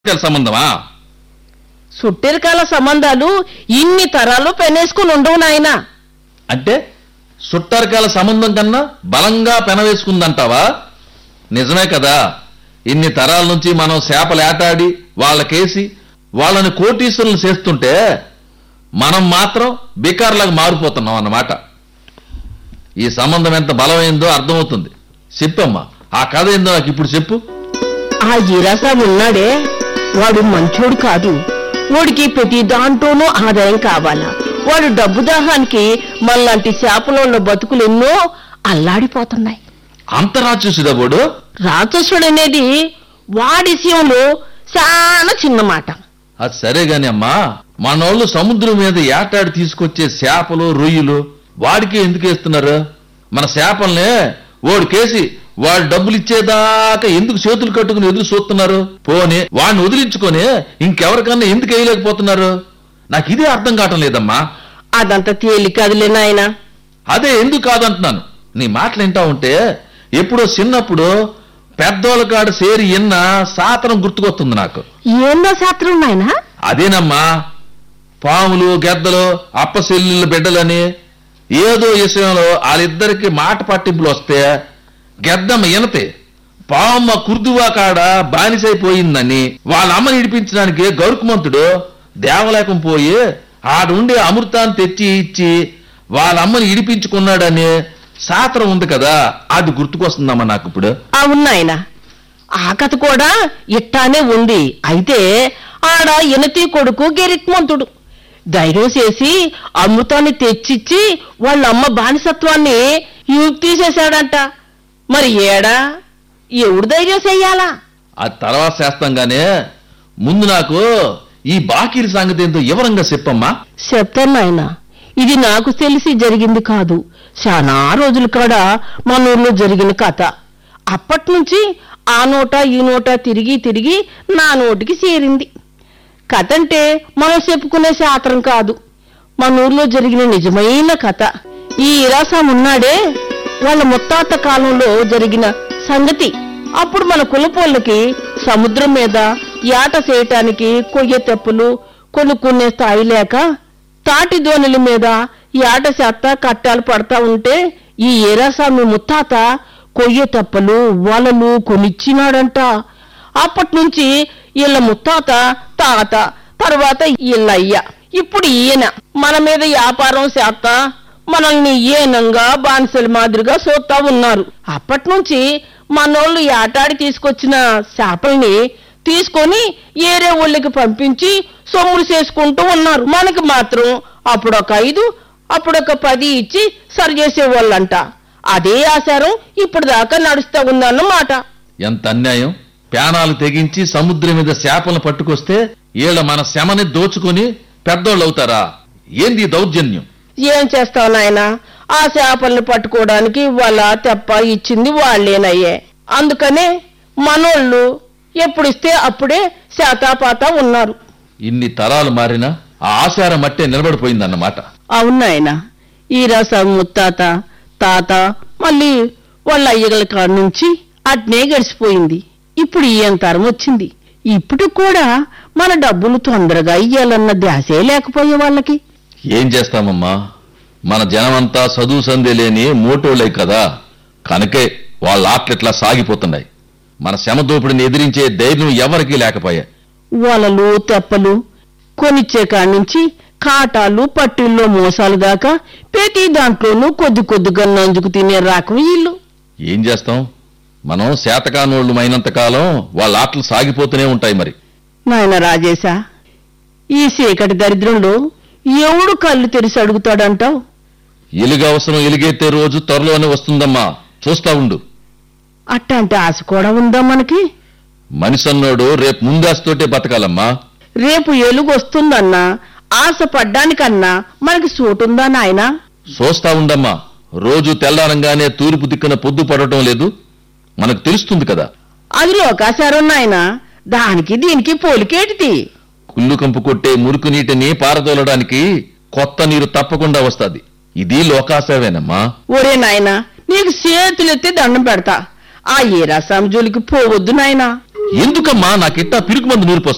చుట్టాల సంబంధమా సుట్టిరకాల సంబంధాలు ఇన్ని తరాలు పెనేసుకుని ఉండవు నాయనా అంటే సుట్టరకాల సంబంధం కన్నా బలంగా పెనవేసుకుందంటావా నిజమే కదా ఇన్ని తరాల నుంచి మనం చేపలు ఏటాడి వాళ్ళకేసి వాళ్ళని కోటీశ్వరులు చేస్తుంటే మనం మాత్రం బికార్లాగా మారిపోతున్నాం అన్నమాట ఈ సంబంధం ఎంత బలమైందో అర్థమవుతుంది చెప్పమ్మా ఆ కథ ఏందో నాకు ఇప్పుడు చెప్పు ఆ ఈరాసాం ఉన్నాడే వాడు మంచోడు కాదు వాడికి ప్రతి దాంట్లోనూ ఆదాయం కావాలా వాడు డబ్బు దాహానికి మనలాంటి శాపలోళ్ళ బతుకులు ఎన్నో అల్లాడిపోతున్నాయి అంత రాక్షసుడా వాడు రాక్షసుడు అనేది వాడి విషయంలో చాలా చిన్న మాట అది సరే గాని అమ్మా మనోళ్ళు సముద్రం మీద ఏటాడి తీసుకొచ్చే చేపలు రొయ్యలు వాడికి ఎందుకు వేస్తున్నారు మన చేపల్ని ఓడికేసి వాడు డబ్బులు ఇచ్చేదాకా ఎందుకు చేతులు కట్టుకుని ఎదురు చూస్తున్నారు పోని వాడిని వదిలించుకొని ఇంకెవరికన్నా ఎందుకు వేయలేకపోతున్నారు నాకు ఇదే అర్థం కావటం లేదమ్మా అదంతా తేలికదులే నాయనా అదే ఎందుకు కాదంటున్నాను నీ మాటలు వింటా ఉంటే ఎప్పుడో చిన్నప్పుడు పెద్దోళ్ళ కాడ సేరి ఇన్న సాతనం గుర్తుకొస్తుంది నాకు ఏందో శాస్త్రం నాయనా అదేనమ్మా పాములు గెద్దలు అప్పసెల్లుల బిడ్డలని ఏదో విషయంలో వాళ్ళిద్దరికి మాట పట్టింపులు వస్తే గెద్దమ్మ ఇనతే పావమ్మ కుర్దువా కాడ బానిసైపోయిందని వాళ్ళ అమ్మని ఇడిపించడానికి గౌరుకుమంతుడు దేవలేకం పోయి ఆడుండే అమృతాన్ని తెచ్చి ఇచ్చి వాళ్ళ అమ్మని ఇడిపించుకున్నాడని శాస్త్రం ఉంది కదా అది గుర్తుకొస్తుందమ్మా నాకు ఇప్పుడు అవును నాయనా ఆ కథ కూడా ఇట్టానే ఉంది అయితే ఆడ ఇనతి కొడుకు గెరిట్మంతుడు ధైర్యం చేసి అమృతాన్ని తెచ్చిచ్చి వాళ్ళ అమ్మ బానిసత్వాన్ని యూక్ తీసేశాడంట మరి ఏడా ఎవడు ధైర్యం చెయ్యాలా అది తర్వాత చేస్తాం గానే ముందు నాకు ఈ బాకీల సంగతి ఏంటో వివరంగా చెప్పమ్మా చెప్తాను నాయన ఇది నాకు తెలిసి జరిగింది కాదు చాలా రోజుల కాడ మన ఊర్లో జరిగిన కథ అప్పటి నుంచి ఆ నోట ఈ నోట తిరిగి తిరిగి నా నోటికి చేరింది కథ అంటే మనం చెప్పుకునే శాస్త్రం కాదు మన ఊర్లో జరిగిన నిజమైన కథ ఈ ఇరాసాం ఉన్నాడే వాళ్ళ ముత్తాత కాలంలో జరిగిన సంగతి అప్పుడు మన కులపోళ్ళకి సముద్రం మీద యాట చేయటానికి కొయ్య తెప్పులు కొనుక్కునే స్థాయి లేక తాటి దోణుల మీద యాట చేత కట్టాలు పడతా ఉంటే ఈ ఏరాసామి ముత్తాత కొయ్య తెప్పలు వలలు కొనిచ్చినాడంట అప్పటి నుంచి వీళ్ళ ముత్తాత తాత తర్వాత వీళ్ళ అయ్య ఇప్పుడు ఈయన మన మీద వ్యాపారం చేస్తా మనల్ని ఏనంగా బానిసల మాదిరిగా చూస్తా ఉన్నారు అప్పటి నుంచి మనోళ్ళు ఏటాడి తీసుకొచ్చిన చేపల్ని తీసుకొని ఏరే ఊళ్ళకి పంపించి సొమ్ములు చేసుకుంటూ ఉన్నారు మనకి మాత్రం అప్పుడొక ఐదు అప్పుడొక పది ఇచ్చి సరి చేసేవాళ్ళంట అదే ఆచారం ఇప్పుడు దాకా నడుస్తా ఉందన్నమాట ఎంత అన్యాయం ప్యానాలు తెగించి సముద్రం మీద చేపలను పట్టుకొస్తే ఈళ్ళ మన శమని దోచుకొని పెద్దోళ్ళు అవుతారా ఏంది ఈ దౌర్జన్యం ఏం చేస్తావు నాయనా ఆ చేపల్ని పట్టుకోవడానికి వాళ్ళ తెప్ప ఇచ్చింది వాళ్ళేనయ్యే అందుకనే మనోళ్ళు ఎప్పుడిస్తే అప్పుడే శాతాపాత ఉన్నారు ఇన్ని తరాలు మారినా ఆ ఆచారం మట్టే నిలబడిపోయిందన్నమాట అవునాయనా ఈ రసం ముత్తాత తాత మళ్ళీ వాళ్ళ అయ్యగల కాడ నుంచి అట్నే గడిచిపోయింది ఇప్పుడు ఈయన తరం వచ్చింది ఇప్పుడు కూడా మన డబ్బులు తొందరగా ఇయ్యాలన్న ధ్యాసే లేకపోయే వాళ్ళకి ఏం చేస్తామమ్మా మన జనమంతా చదువు సందే లేని మోటోళ్ళే కదా కనుకే వాళ్ళ ఆటలిట్లా సాగిపోతున్నాయి మన శ్రమ దోపిడిని ఎదిరించే ధైర్యం ఎవరికీ లేకపోయా వలలు తెప్పలు కొనిచ్చే కాడి నుంచి కాటాలు పట్టిల్లో మోసాలు దాకా ప్రతి దాంట్లోనూ కొద్ది కొద్దిగా నంజుకు తినే రకం ఇల్లు ఏం చేస్తాం మనం శాతకానోళ్ళు అయినంత కాలం వాళ్ళ ఆటలు సాగిపోతూనే ఉంటాయి మరి నాయన రాజేశా ఈ చీకటి దరిద్రంలో ఎవడు కళ్ళు తెరిచి అడుగుతాడంటావు ఎలుగు అవసరం ఎలుగెత్తే రోజు త్వరలోనే వస్తుందమ్మా చూస్తా ఉండు అట్టాంటి ఆశ కూడా ఉందా మనకి మనిషన్నోడు రేపు ముందాస్తోటే బతకాలమ్మా రేపు ఎలుగు వస్తుందన్నా ఆశ పడ్డానికన్నా మనకి సోటుందా నాయనా చూస్తా ఉండమ్మా రోజు తెల్లారంగానే తూర్పు దిక్కున పొద్దు పడటం లేదు మనకు తెలుస్తుంది కదా అది లోకాచారం నాయనా దానికి దీనికి పోలికేటిది కుళ్ళు కంపు కొట్టే మురుకు నీటిని పారదోలడానికి కొత్త నీరు తప్పకుండా వస్తాది ఇది లోకాసేవేనమ్మా ఒరే నాయనా నీకు చేతులెత్తి దండం పెడతా ఆ ఏ రసం జోలికి పోవద్దు నాయనా ఎందుకమ్మా నాకిట్టా పిరుకు మందు నూరిపోస్తా